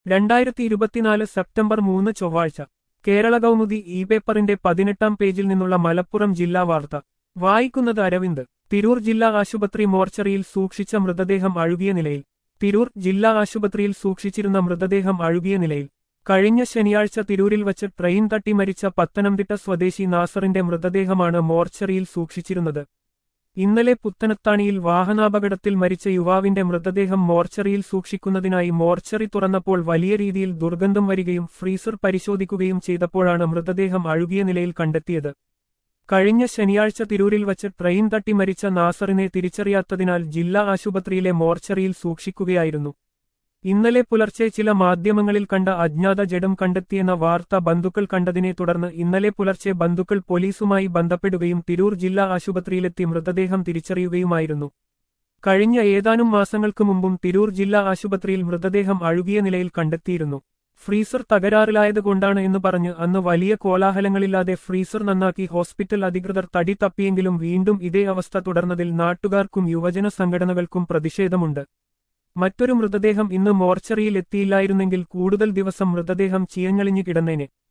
രണ്ടായിരത്തി ഇരുപത്തിനാല് സെപ്റ്റംബർ മൂന്ന് ചൊവ്വാഴ്ച കേരള കൗമുദി ഇ പേപ്പറിന്റെ പതിനെട്ടാം പേജിൽ നിന്നുള്ള മലപ്പുറം ജില്ലാ വാർത്ത വായിക്കുന്നത് അരവിന്ദ് തിരൂർ ജില്ലാ ആശുപത്രി മോർച്ചറിയിൽ സൂക്ഷിച്ച മൃതദേഹം അഴുകിയ നിലയിൽ തിരൂർ ജില്ലാ ആശുപത്രിയിൽ സൂക്ഷിച്ചിരുന്ന മൃതദേഹം അഴുകിയ നിലയിൽ കഴിഞ്ഞ ശനിയാഴ്ച തിരൂരിൽ വച്ച് ട്രെയിൻ തട്ടി മരിച്ച പത്തനംതിട്ട സ്വദേശി നാസറിന്റെ മൃതദേഹമാണ് മോർച്ചറിയിൽ സൂക്ഷിച്ചിരുന്നത് ഇന്നലെ പുത്തനത്താണിയിൽ വാഹനാപകടത്തിൽ മരിച്ച യുവാവിന്റെ മൃതദേഹം മോർച്ചറിയിൽ സൂക്ഷിക്കുന്നതിനായി മോർച്ചറി തുറന്നപ്പോൾ വലിയ രീതിയിൽ ദുർഗന്ധം വരികയും ഫ്രീസർ പരിശോധിക്കുകയും ചെയ്തപ്പോഴാണ് മൃതദേഹം അഴുകിയ നിലയിൽ കണ്ടെത്തിയത് കഴിഞ്ഞ ശനിയാഴ്ച തിരൂരിൽ വച്ച് ട്രെയിൻ തട്ടി മരിച്ച നാസറിനെ തിരിച്ചറിയാത്തതിനാൽ ജില്ലാ ആശുപത്രിയിലെ മോർച്ചറിയിൽ സൂക്ഷിക്കുകയായിരുന്നു ഇന്നലെ പുലർച്ചെ ചില മാധ്യമങ്ങളിൽ കണ്ട അജ്ഞാത ജഡം കണ്ടെത്തിയെന്ന വാർത്ത ബന്ധുക്കൾ കണ്ടതിനെ തുടർന്ന് ഇന്നലെ പുലർച്ചെ ബന്ധുക്കൾ പോലീസുമായി ബന്ധപ്പെടുകയും തിരൂർ ജില്ലാ ആശുപത്രിയിലെത്തി മൃതദേഹം തിരിച്ചറിയുകയുമായിരുന്നു കഴിഞ്ഞ ഏതാനും മാസങ്ങൾക്ക് മുമ്പും തിരൂർ ജില്ലാ ആശുപത്രിയിൽ മൃതദേഹം അഴുകിയ നിലയിൽ കണ്ടെത്തിയിരുന്നു ഫ്രീസർ തകരാറിലായതുകൊണ്ടാണ് എന്ന് പറഞ്ഞ് അന്ന് വലിയ കോലാഹലങ്ങളില്ലാതെ ഫ്രീസർ നന്നാക്കി ഹോസ്പിറ്റൽ അധികൃതർ തടി തപ്പിയെങ്കിലും വീണ്ടും ഇതേ അവസ്ഥ തുടർന്നതിൽ നാട്ടുകാർക്കും യുവജന സംഘടനകൾക്കും പ്രതിഷേധമുണ്ട് മറ്റൊരു മൃതദേഹം ഇന്ന് മോർച്ചറിയിൽ എത്തിയില്ലായിരുന്നെങ്കിൽ കൂടുതൽ ദിവസം മൃതദേഹം ചീയഞ്ഞളിഞ്ഞു കിടന്നേനെ